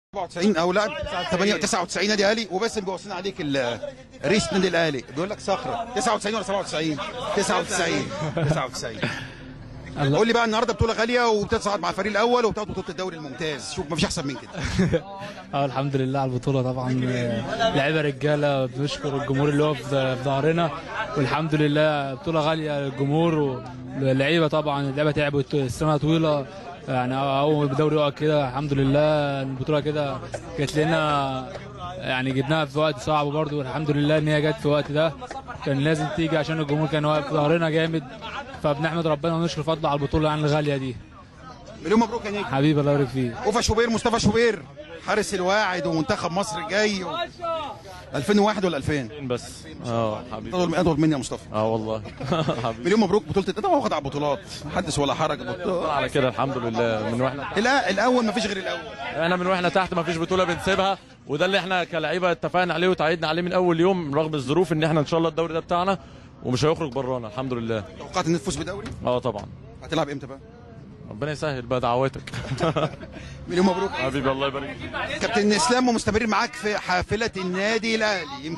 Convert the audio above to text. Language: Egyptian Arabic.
94 او لا 8 99 نادي اهلي وباسم بيوصينا عليك ال- رئيس النادي الاهلي بيقول لك صخره 99 ولا 97 99 99 قول لي بقى النهارده بطوله غاليه وبتصعد مع الفريق الاول وبتاخد بطوله الدوري الممتاز شوف مفيش احسن من كده اه الحمد لله على البطوله طبعا آه، لعيبه رجاله بنشكر الجمهور اللي هو في في ظهرنا والحمد لله بطوله غاليه للجمهور واللعيبه طبعا اللعيبه تعبت السنه طويله يعني اول دوري يقع كده الحمد لله البطوله كده جت لنا يعني جبناها في وقت صعب برضه والحمد لله ان هي جت في الوقت ده كان لازم تيجي عشان الجمهور كان واقف في ظهرنا جامد فبنحمد ربنا ونشكر فضله على البطوله يعني الغاليه دي مليون مبروك يا نجم حبيبي الله يبارك فيك اوفا شوبير مصطفى شوبير حارس الواعد ومنتخب مصر الجاي و... 2001 ولا 2000 بس اه حبيبي اطول اطول مني يا مصطفى اه والله حبيبي مليون مبروك بطوله ده واخد على البطولات حدث ولا حرج بطولة. على كده الحمد لله من واحنا لا الاول مفيش غير الاول احنا من واحنا تحت ما فيش بطوله بنسيبها وده اللي احنا كلعيبه اتفقنا عليه وتعيدنا عليه من اول يوم رغم الظروف ان احنا ان شاء الله الدوري ده بتاعنا ومش هيخرج برانا الحمد لله توقعت ان تفوز بدوري اه طبعا هتلعب امتى بقى ربنا يسهل بقى دعواتك مليون مبروك حبيبي الله يبارك فيك كابتن اسلام ومستمرين معاك في حافله النادي الاهلي